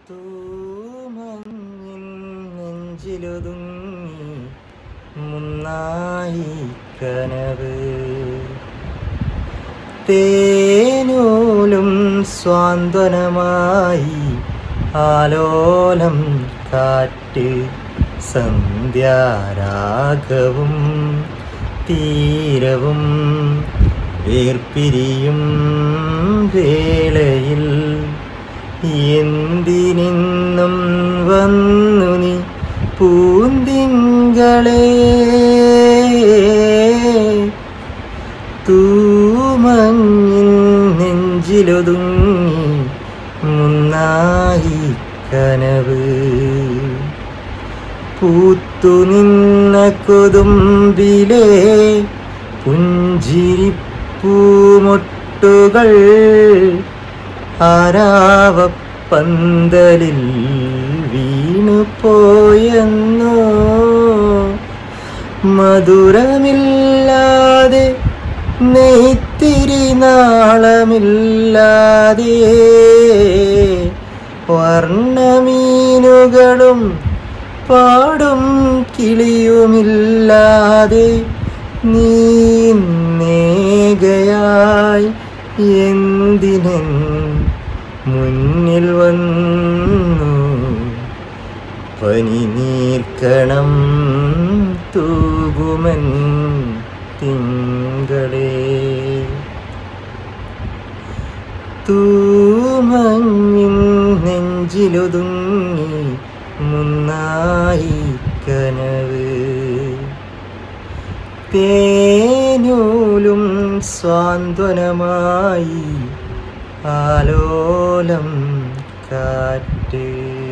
തൂമഞ്ഞിൻ നെഞ്ചിലൊതുങ്ങി മുന്നായി കനവ് തേനൂലും സ്വാന്തനമായി ആലോലം കാറ്റ് സന്ധ്യാരാഗവും തീരവും വേർപിരിയും വേളയിൽ എന്തിനിന്നും വന്നു നീ പൂന്തിങ്കളേ തൂമഞ്ഞിൻ നെഞ്ചിലൊതുങ്ങി മുന്നായി കനവ് പൂത്തു നിന്ന കൊതുമ്പിലെ പുഞ്ചിരിപ്പൂമൊട്ടുകൾ ആരാവപ്പന്തലിൽ വീണു പോയെന്നോ മധുരമില്ലാതെ നെയ്ത്തിരി നാളമില്ലാതെ വർണ്ണമീനുകളും പാടും കിളിയുമില്ലാതെ നീ നേകയായി എന്തിനൻ മുന്നിൽ വന്നു പനി നീർക്കണം തൂകുമൻ തിങ്കളേ തൂമഞ്ഞിൻ നെഞ്ചിലൊതുങ്ങി മുന്നായി കനവ് തേനൂലും സ്വാന്തനമായി ആലോലം കാറ്റ്